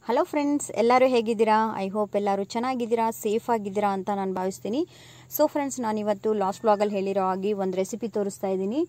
hello friends ಎಲ್ಲರೂ ಹೇಗಿದ್ದೀರಾ I hope ಎಲ್ಲರೂ ಚೆನ್ನಾಗಿದ್ದೀರಾ ಸೇಫ್ ಆಗಿದ್ದೀರಾ ಅಂತ ನಾನು ಭಾವಿಸ್ತೀನಿ ಸೊ ಫ್ರೆಂಡ್ಸ್ ನಾನಿವತ್ತು ಲಾಸ್ಟ್ ವ್ಲಾಗಲ್ಲಿ ಹೇಳಿರೋ ಹಾಗೆ ಒಂದು ರೆಸಿಪಿ ತೋರಿಸ್ತಾ ಇದ್ದೀನಿ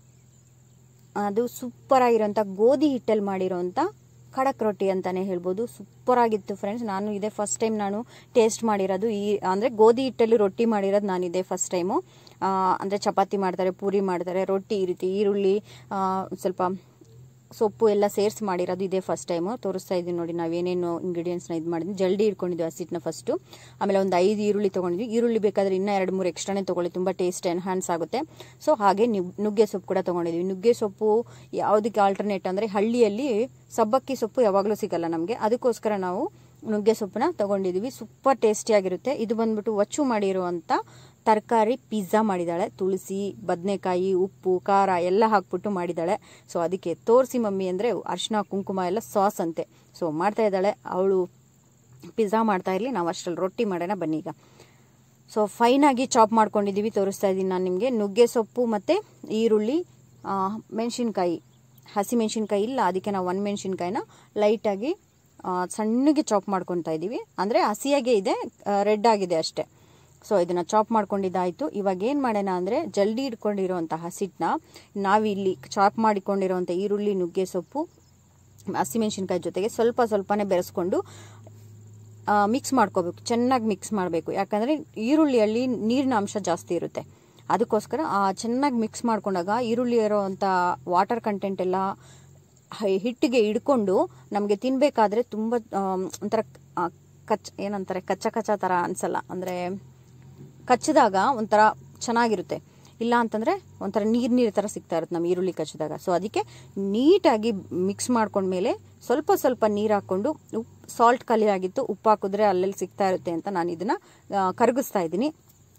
ಅದು ಸೂಪರ್ ಆಗಿರೋಂಥ ಗೋಧಿ ಹಿಟ್ಟಲ್ಲಿ ಮಾಡಿರೋಂಥ ಖಡಕ್ ರೊಟ್ಟಿ ಅಂತಾನೆ ಹೇಳ್ಬೋದು ಸೂಪರ್ ಆಗಿತ್ತು ಫ್ರೆಂಡ್ಸ್ ನಾನು ಇದೇ ಫಸ್ಟ್ ಟೈಮ್ ನಾನು ಟೇಸ್ಟ್ ಮಾಡಿರೋದು ಈ ಅಂದರೆ ಗೋಧಿ ಹಿಟ್ಟಲ್ಲಿ ರೊಟ್ಟಿ ಮಾಡಿರೋದು ನಾನು ಇದೇ ಫಸ್ಟ್ ಟೈಮು ಅಂದರೆ ಚಪಾತಿ ಮಾಡ್ತಾರೆ ಪೂರಿ ಮಾಡ್ತಾರೆ ರೊಟ್ಟಿ ಈ ರೀತಿ ಈರುಳ್ಳಿ ಆ, ಸ್ವಲ್ಪ ಸೊಪ್ಪು ಎಲ್ಲ ಸೇರಿಸಿ ಮಾಡಿರೋದು ಇದೇ ಫಸ್ಟ್ ಟೈಮು ತೋರಿಸ್ತಾ ಇದ್ದೀನಿ ನೋಡಿ ನಾವೇನೇನು ಇಂಗ್ರೀಡಿಯೆಂಟ್ಸ್ನ ಇದು ಮಾಡಿದ್ವಿ ಜಲ್ದಿ ಇಟ್ಕೊಂಡಿದ್ವಿ ಹಸಿಟ್ಟನ್ನ ಫಸ್ಟು ಆಮೇಲೆ ಒಂದು ಐದು ಈರುಳ್ಳಿ ತೊಗೊಂಡಿದ್ವಿ ಈರುಳ್ಳಿ ಬೇಕಾದರೆ ಇನ್ನೂ ಎರಡು ಮೂರು ಎಕ್ಸ್ಟ್ರಾನೇ ತೊಗೊಳ್ಳಿ ತುಂಬ ಟೇಸ್ಟ್ ಎನ್ಹಾನ್ಸ್ ಆಗುತ್ತೆ ಸೊ ಹಾಗೆ ನುಗ್- ನುಗ್ಗೆ ಸೊಪ್ಪು ಕೂಡ ತೊಗೊಂಡಿದ್ವಿ ನುಗ್ಗೆ ಸೊಪ್ಪು ಯಾವುದಕ್ಕೆ ಆಲ್ಟರ್ನೇಟ್ ಅಂದರೆ ಹಳ್ಳಿಯಲ್ಲಿ ಸಬ್ಬಕ್ಕಿ ಸೊಪ್ಪು ಯಾವಾಗಲೂ ಸಿಗಲ್ಲ ನಮಗೆ ಅದಕ್ಕೋಸ್ಕರ ನಾವು ನುಗ್ಗೆ ಸೊಪ್ಪನ್ನ ತೊಗೊಂಡಿದ್ವಿ ಸೂಪರ್ ಟೇಸ್ಟಿಯಾಗಿರುತ್ತೆ ಇದು ಬಂದ್ಬಿಟ್ಟು ಒಚ್ಚು ಮಾಡಿರುವಂಥ ತರಕಾರಿ ಪಿಜ್ಜಾ ಮಾಡಿದ್ದಾಳೆ ತುಳಸಿ ಬದನೆಕಾಯಿ ಉಪ್ಪು ಖಾರ ಎಲ್ಲ ಹಾಕ್ಬಿಟ್ಟು ಮಾಡಿದ್ದಾಳೆ ಸೊ ಅದಕ್ಕೆ ತೋರಿಸಿ ಮಮ್ಮಿ ಅಂದರೆ ಅರ್ಶಿನ ಕುಂಕುಮ ಎಲ್ಲ ಸಾಸ್ ಅಂತೆ ಸೊ ಮಾಡ್ತಾ ಇದ್ದಾಳೆ ಅವಳು ಪಿಜ್ಜಾ ಮಾಡ್ತಾ ಇರಲಿ ನಾವು ಅಷ್ಟರಲ್ಲಿ ರೊಟ್ಟಿ ಮಾಡೋಣ ಬನ್ನಿ ಈಗ ಸೊ ಫೈನಾಗಿ ಚಾಪ್ ಮಾಡ್ಕೊಂಡಿದ್ದೀವಿ ತೋರಿಸ್ತಾ ಇದ್ದೀನಿ ನಾನು ನಿಮಗೆ ನುಗ್ಗೆ ಸೊಪ್ಪು ಮತ್ತು ಈರುಳ್ಳಿ ಮೆಣಸಿನ್ಕಾಯಿ ಹಸಿ ಮೆಣಸಿನ್ಕಾಯಿ ಇಲ್ಲ ಅದಕ್ಕೆ ನಾವು ಒಂದು ಮೆಣಸಿನ್ಕಾಯಿನ ಲೈಟಾಗಿ ಆ, ಸಣ್ಣಗೆ ಚಾಪ್ ಮಾಡ್ಕೊತಾ ಇದ್ದೀವಿ ಅಂದರೆ ಹಸಿಯಾಗೇ ಇದೆ ರೆಡ್ ಆಗಿದೆ ಅಷ್ಟೇ ಸೊ ಇದನ್ನು ಚಾಪ್ ಮಾಡ್ಕೊಂಡಿದ್ದಾಯಿತು ಇವಾಗ ಏನು ಮಾಡೋಣ ಅಂದರೆ ಜಲ್ದಿ ಇಟ್ಕೊಂಡಿರೋಂಥ ಹಸಿಟ್ಟನ್ನ ನಾವಿಲ್ಲಿ ಚಾಪ್ ಮಾಡಿಕೊಂಡಿರೋಂಥ ಈರುಳ್ಳಿ ನುಗ್ಗೆ ಸೊಪ್ಪು ಹಸಿಮೆಣಸಿನ್ಕಾಯಿ ಜೊತೆಗೆ ಸ್ವಲ್ಪ ಸ್ವಲ್ಪನೇ ಬೆರೆಸ್ಕೊಂಡು ಮಿಕ್ಸ್ ಮಾಡ್ಕೋಬೇಕು ಚೆನ್ನಾಗಿ ಮಿಕ್ಸ್ ಮಾಡಬೇಕು ಯಾಕಂದರೆ ಈರುಳ್ಳಿಯಲ್ಲಿ ನೀರಿನ ಅಂಶ ಜಾಸ್ತಿ ಇರುತ್ತೆ ಅದಕ್ಕೋಸ್ಕರ ಆ ಚೆನ್ನಾಗಿ ಮಿಕ್ಸ್ ಮಾಡ್ಕೊಂಡಾಗ ಈರುಳ್ಳಿ ಇರೋವಂಥ ವಾಟರ್ ಕಂಟೆಂಟ್ ಎಲ್ಲ ಹೈ- ಹಿಟ್ಟಿಗೆ ಹಿಡ್ಕೊಂಡು ನಮಗೆ ತಿನ್ನಬೇಕಾದ್ರೆ ತುಂಬ ಆಮ್, ಒಂಥರ ಆ, ಕಚ್ ಏನಂತಾರೆ ಕಚ್ಚ ಕಚ್ಚ ಥರ ಅನ್ಸಲ್ಲ ಅಂದರೆ ಕಚ್ಚಿದಾಗ ಒಂಥರ ಚೆನ್ನಾಗಿರುತ್ತೆ ಇಲ್ಲ ಅಂತಂದರೆ ಒಂಥರ ನೀರು ನೀರು ಥರ ಸಿಗ್ತಾ ಇರುತ್ತೆ ನಮ್ಮ ಈರುಳ್ಳಿ ಕಚ್ಚಿದಾಗ ಸೊ ಅದಕ್ಕೆ ನೀಟಾಗಿ ಮಿಕ್ಸ್ ಮಾಡ್ಕೊಂಡ್ಮೇಲೆ ಸ್ವಲ್ಪ ಸ್ವಲ್ಪ ನೀರು ಹಾಕ್ಕೊಂಡು ಉಪ್ಪು ಸಾಲ್ಟ್ ಖಾಲಿ ಆಗಿತ್ತು ಉಪ್ಪು ಹಾಕಿದ್ರೆ ಅಲ್ಲೆಲ್ಲಿ ಸಿಗ್ತಾ ಇರುತ್ತೆ ಅಂತ ನಾನು ಇದನ್ನು ಕರಗಿಸ್ತಾ ಇದ್ದೀನಿ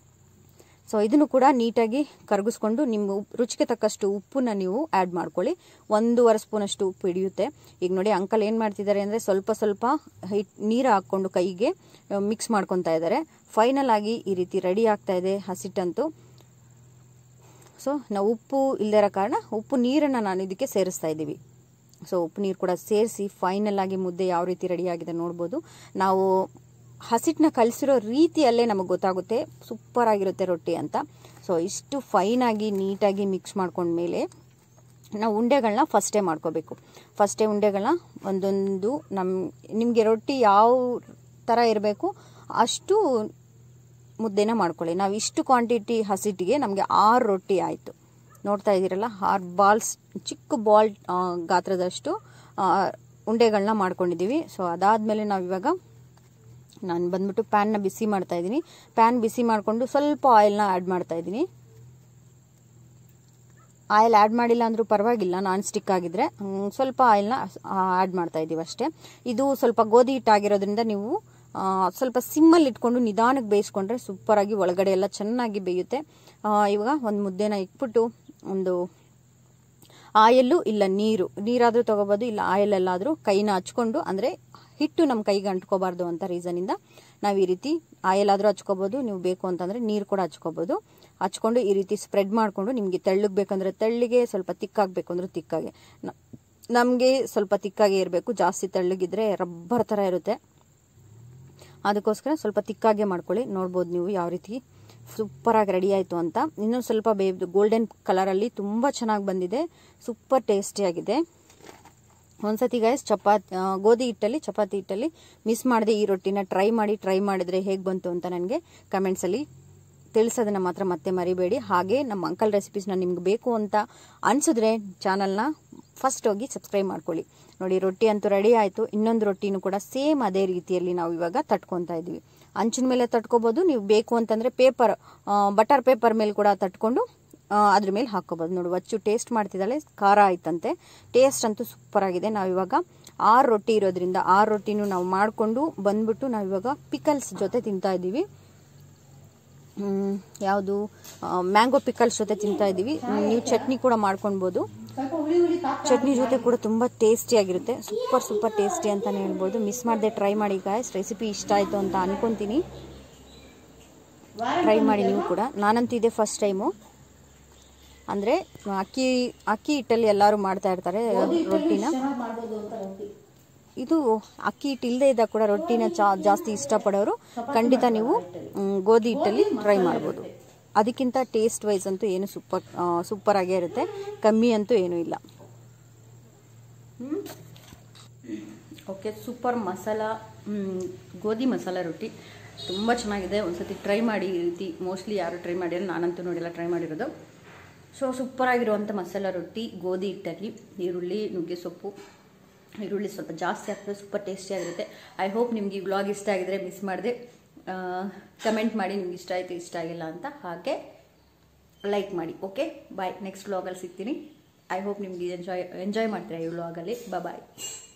ಸೊ ಇದನ್ನು ಕೂಡ ನೀಟಾಗಿ ಕರಗಿಸ್ಕೊಂಡು ನಿಮ್ಮ ಉಪ್- ರುಚಿಗೆ ತಕ್ಕಷ್ಟು ಉಪ್ಪನ್ನ ನೀವು ಆ್ಯಡ್ ಮಾಡ್ಕೊಳ್ಳಿ ಒಂದೂವರೆ ಸ್ಪೂನಷ್ಟು ಉಪ್ಪು ಹಿಡಿಯುತ್ತೆ ಈಗ ನೋಡಿ ಅಂಕಲ್ ಏನು ಮಾಡ್ತಿದ್ದಾರೆ ಅಂದರೆ ಸ್ವಲ್ಪ ಸ್ವಲ್ಪ ಹಿಟ್ ನೀರು ಹಾಕ್ಕೊಂಡು ಕೈಗೆ ಮಿಕ್ಸ್ ಮಾಡ್ಕೊತಾ ಇದ್ದಾರೆ ಫೈನಲ್ ಆಗಿ ಈ ರೀತಿ ರೆಡಿ ಆಗ್ತಾ ಇದೆ ಹಸಿಟ್ಟಂತೂ ಸೊ ನಾವು ಉಪ್ಪು ಇಲ್ಲದಿರೋ ಕಾರಣ ಉಪ್ಪು ನೀರನ್ನು ನಾನು ಇದಕ್ಕೆ ಸೇರಿಸ್ತಾ ಇದ್ದೀವಿ ಸೊ ಉಪ್ಪು ನೀರು ಕೂಡ ಸೇರಿಸಿ ಫೈನಲ್ ಆಗಿ ಮುದ್ದೆ ಯಾವ ರೀತಿ ರೆಡಿ ಆಗಿದೆ ನೋಡ್ಬೋದು ನಾವು ಹಸಿಟ್ಟನ್ನ ಕಲಿಸಿರೋ ರೀತಿಯಲ್ಲೇ ನಮಗೆ ಗೊತ್ತಾಗುತ್ತೆ ಸೂಪರ್ ಆಗಿರುತ್ತೆ ರೊಟ್ಟಿ ಅಂತ ಸೊ ಇಷ್ಟು ಫೈನಾಗಿ ನೀಟಾಗಿ ಮಿಕ್ಸ್ ಮಾಡ್ಕೊಂಡ್ಮೇಲೆ ನಾವು ಉಂಡೆಗಳನ್ನ ಫಸ್ಟೇ ಮಾಡ್ಕೋಬೇಕು ಫಸ್ಟೇ ಉಂಡೆಗಳನ್ನ ಒಂದೊಂದು ನಮ್ಮ ನಿಮಗೆ ರೊಟ್ಟಿ ಯಾವ ಥರ ಇರಬೇಕು ಅಷ್ಟು ಮುದ್ದೆನ ಮಾಡ್ಕೊಳ್ಳಿ ನಾವು ಇಷ್ಟು ಕ್ವಾಂಟಿಟಿ ಹಸಿಟ್ಟಿಗೆ ನಮಗೆ ಆರು ರೊಟ್ಟಿ ಆಯಿತು ನೋಡ್ತಾ ಇದ್ದೀರಲ್ಲ ಆರು ಬಾಲ್ಸ್ ಚಿಕ್ಕ ಬಾಲ್ ಆ, ಗಾತ್ರದಷ್ಟು ಆ, ಉಂಡೆಗಳನ್ನ ಮಾಡ್ಕೊಂಡಿದ್ದೀವಿ ಸೊ ಅದಾದಮೇಲೆ ನಾವು ಇವಾಗ ನಾನು ಬಂದ್ಬಿಟ್ಟು ಪ್ಯಾನ್ನ ಬಿಸಿ ಮಾಡ್ತಾ ಇದ್ದೀನಿ ಪ್ಯಾನ್ ಬಿಸಿ ಮಾಡಿಕೊಂಡು ಸ್ವಲ್ಪ ಆಯಿಲ್ನ ಆ್ಯಡ್ ಮಾಡ್ತಾ ಇದ್ದೀನಿ ಆಯಿಲ್ ಆ್ಯಡ್ ಮಾಡಿಲ್ಲ ಅಂದರೂ ಪರವಾಗಿಲ್ಲ ನಾನ್ ಸ್ಟಿಕ್ ಆಗಿದ್ರೆ ಹ್ಮ್, ಸ್ವಲ್ಪ ಆಯಿಲ್ನ ಆ್ಯಡ್ ಮಾಡ್ತಾ ಇದ್ದೀವಿ ಅಷ್ಟೇ ಇದು ಸ್ವಲ್ಪ ಗೋಧಿ ಹಿಟ್ಟಾಗಿರೋದ್ರಿಂದ ನೀವು ಆ, ಸ್ವಲ್ಪ ಸಿಮ್ಮಲ್ಲಿ ಇಟ್ಕೊಂಡು ನಿಧಾನಕ್ಕೆ ಬೇಯಿಸ್ಕೊಂಡ್ರೆ ಸೂಪರಾಗಿ ಒಳಗಡೆ ಎಲ್ಲ ಚೆನ್ನಾಗಿ ಬೇಯುತ್ತೆ ಆ, ಇವಾಗ ಒಂದು ಮುದ್ದೆನ ಇಟ್ಬಿಟ್ಟು ಒಂದು ಆಯಲ್ಲು ಇಲ್ಲ ನೀರು ನೀರಾದರೂ ತೊಗೋಬೋದು ಇಲ್ಲ ಆಯಲಲ್ಲಾದರೂ ಕೈನ ಹಚ್ಕೊಂಡು ಅಂದರೆ ಹಿಟ್ಟು ನಮ್ಮ ಕೈಗೆ ಅಂಟ್ಕೋಬಾರ್ದು ಅಂತ ರೀಸನಿಂದ ನಾವು ಈ ರೀತಿ ಆಯಲ್ ಆದರೂ ಹಚ್ಕೋಬೋದು ನೀವು ಬೇಕು ಅಂತಂದರೆ ನೀರು ಕೂಡ ಹಚ್ಕೋಬೋದು ಹಚ್ಕೊಂಡು ಈ ರೀತಿ ಸ್ಪ್ರೆಡ್ ಮಾಡಿಕೊಂಡು ನಿಮಗೆ ತೆಳ್ಳಗೆ ಬೇಕಂದ್ರೆ ತೆಳ್ಳಿಗೆ ಸ್ವಲ್ಪ ತಿಕ್ಕಾಗಬೇಕು ಅಂದ್ರೆ ತಿಕ್ಕಾಗೆ ನಮಗೆ ಸ್ವಲ್ಪ ತಿಕ್ಕಾಗೆ ಇರಬೇಕು ಜಾಸ್ತಿ ತೆಳ್ಳಗಿದ್ರೆ ರಬ್ಬರ್ ಥರ ಇರುತ್ತೆ ಅದಕ್ಕೋಸ್ಕರ ಸ್ವಲ್ಪ ತಿಕ್ಕಾಗೆ ಮಾಡ್ಕೊಳ್ಳಿ ನೋಡ್ಬೋದು ನೀವು ಯಾವ ರೀತಿ ಸೂಪರಾಗಿ ರೆಡಿ ಆಯಿತು ಅಂತ ಇನ್ನೂ ಸ್ವಲ್ಪ ಬೇಯ್ದು ಗೋಲ್ಡನ್ ಕಲರಲ್ಲಿ ತುಂಬ ಚೆನ್ನಾಗಿ ಬಂದಿದೆ ಸೂಪರ್ ಟೇಸ್ಟಿಯಾಗಿದೆ ಒಂದ್ಸತಿ ಗೈಸ್ ಚಪಾತಿ ಆ, ಗೋಧಿ ಹಿಟ್ಟಲ್ಲಿ ಚಪಾತಿ ಹಿಟ್ಟಲ್ಲಿ ಮಿಸ್ ಮಾಡದೆ ಈ ರೊಟ್ಟಿನ ಟ್ರೈ ಮಾಡಿ ಟ್ರೈ ಮಾಡಿದ್ರೆ ಹೇಗೆ ಬಂತು ಅಂತ ನನಗೆ ಕಮೆಂಟ್ಸಲ್ಲಿ ತಿಳಿಸೋದನ್ನ ಮಾತ್ರ ಮತ್ತೆ ಮರಿಬೇಡಿ ಹಾಗೆ ನಮ್ಮ ಅಂಕಲ್ ರೆಸಿಪೀಸ್ನ ನಿಮ್ಗೆ ಬೇಕು ಅಂತ ಅನಿಸಿದ್ರೆ ಚಾನಲ್ನ ಫಸ್ಟ್ ಹೋಗಿ ಸಬ್ಸ್ಕ್ರೈಬ್ ಮಾಡ್ಕೊಳ್ಳಿ ನೋಡಿ ರೊಟ್ಟಿ ಅಂತೂ ರೆಡಿ ಆಯಿತು ಇನ್ನೊಂದು ರೊಟ್ಟಿನೂ ಕೂಡ ಸೇಮ್ ಅದೇ ರೀತಿಯಲ್ಲಿ ನಾವು ಇವಾಗ ತಟ್ಕೊತಾ ಇದ್ದೀವಿ ಅಂಚಿನ ಮೇಲೆ ತಟ್ಕೋಬೋದು ನೀವು ಬೇಕು ಅಂತಂದರೆ ಪೇಪರ್ ಬಟರ್ ಪೇಪರ್ ಮೇಲೆ ಕೂಡ ತಟ್ಕೊಂಡು ಆ, ಅದ್ರ ಮೇಲೆ ಹಾಕ್ಕೋಬೋದು ನೋಡಿ ವಚ್ಚು ಟೇಸ್ಟ್ ಮಾಡ್ತಿದ್ದಾಳೆ ಖಾರ ಆಯ್ತಂತೆ ಟೇಸ್ಟ್ ಅಂತೂ ಸೂಪರ್ ಆಗಿದೆ ನಾವಿವಾಗ ಆರು ರೊಟ್ಟಿ ಇರೋದ್ರಿಂದ ಆರು ರೊಟ್ಟಿನೂ ನಾವು ಮಾಡಿಕೊಂಡು ಬಂದ್ಬಿಟ್ಟು ನಾವಿವಾಗ ಪಿಕಲ್ಸ್ ಜೊತೆ ತಿಂತಾ ಇದ್ದೀವಿ ಯಾವುದು ಮ್ಯಾಂಗೋ ಪಿಕಲ್ಸ್ ಜೊತೆ ತಿಂತಾ ಇದ್ದೀವಿ ನೀವು ಚಟ್ನಿ ಕೂಡ ಮಾಡ್ಕೊಳ್ಬೋದು ಚಟ್ನಿ ಜೊತೆ ಕೂಡ ತುಂಬ ಟೇಸ್ಟಿಯಾಗಿರುತ್ತೆ ಸೂಪರ್ ಸೂಪರ್ ಟೇಸ್ಟಿ ಅಂತಲೇ ಹೇಳ್ಬೋದು ಮಿಸ್ ಮಾಡದೆ ಟ್ರೈ ಮಾಡಿ ಗಾಯ್ಸ್ ರೆಸಿಪಿ ಇಷ್ಟ ಆಯಿತು ಅಂತ ಅನ್ಕೊತೀನಿ ಟ್ರೈ ಮಾಡಿ ನೀವು ಕೂಡ ನಾನಂತೂ ಇದೆ ಫಸ್ಟ್ ಟೈಮು ಅಂದರೆ ಅಕ್ಕಿ ಅಕ್ಕಿ ಹಿಟ್ಟಲ್ಲಿ ಎಲ್ಲರೂ ಮಾಡ್ತಾ ಇರ್ತಾರೆ ರೊಟ್ಟಿನ ಇದು ಅಕ್ಕಿ ಹಿಟ್ಟು ಇಲ್ಲದೆ ಇದ್ದಾಗ ಕೂಡ ರೊಟ್ಟಿನ ಚಾ ಜಾಸ್ತಿ ಇಷ್ಟಪಡೋರು ಖಂಡಿತ ನೀವು ಮ್, ಗೋಧಿ ಹಿಟ್ಟಲ್ಲಿ ಟ್ರೈ ಮಾಡ್ಬೋದು ಅದಕ್ಕಿಂತ ಟೇಸ್ಟ್ ವೈಸ್ ಅಂತೂ ಏನು ಸೂಪರ್ ಸೂಪರ್ ಆಗೇ ಇರುತ್ತೆ ಕಮ್ಮಿ ಅಂತೂ ಏನೂ ಇಲ್ಲ ಓಕೆ ಸೂಪರ್ ಮಸಾಲ ಮ್, ಗೋಧಿ ಮಸಾಲ ರೊಟ್ಟಿ ತುಂಬ ಚೆನ್ನಾಗಿದೆ ಒಂದ್ಸತಿ ಟ್ರೈ ಮಾಡಿ ಈ ರೀತಿ ಮೋಸ್ಟ್ಲಿ ಯಾರು ಟ್ರೈ ಮಾಡಿರೋ ನಾನಂತೂ ನೋಡಿಲ್ಲ ಟ್ರೈ ಮಾಡಿರೋದು ಸೊ ಸೂಪರ್ ಆಗಿರುವಂಥ ಮಸಾಲ ರೊಟ್ಟಿ ಗೋಧಿ ಹಿಟ್ಟಲ್ಲಿ ಈರುಳ್ಳಿ ನುಗ್ಗೆ ಸೊಪ್ಪು ಈರುಳ್ಳಿ ಸ್ವಲ್ಪ ಜಾಸ್ತಿ ಹಾಕಿದ್ರೆ ಸೂಪರ್ ಟೇಸ್ಟಿಯಾಗಿರುತ್ತೆ ಐ ಹೋಪ್ ನಿಮ್ಗೆ ಈ ವ್ಲಾಗ್ ಇಷ್ಟ ಆಗಿದ್ರೆ ಮಿಸ್ ಮಾಡಿದೆ ಕಮೆಂಟ್ ಮಾಡಿ ನಿಮ್ಗೆ ಇಷ್ಟ ಆಯಿತು ಇಷ್ಟ ಆಗಿಲ್ಲ ಅಂತ ಹಾಗೆ ಲೈಕ್ ಮಾಡಿ ಓಕೆ ಬಾಯ್ ನೆಕ್ಸ್ಟ್ ವ್ಲಾಗಲ್ಲಿ ಸಿಗ್ತೀನಿ ಐ ಹೋಪ್ ನಿಮ್ಗೆ ಎಂಜಾಯ್ ಎಂಜಾಯ್ ಮಾಡ್ತೀರಾ ಈ ವ್ಲಾಗಲ್ಲಿ ಬಾಯ್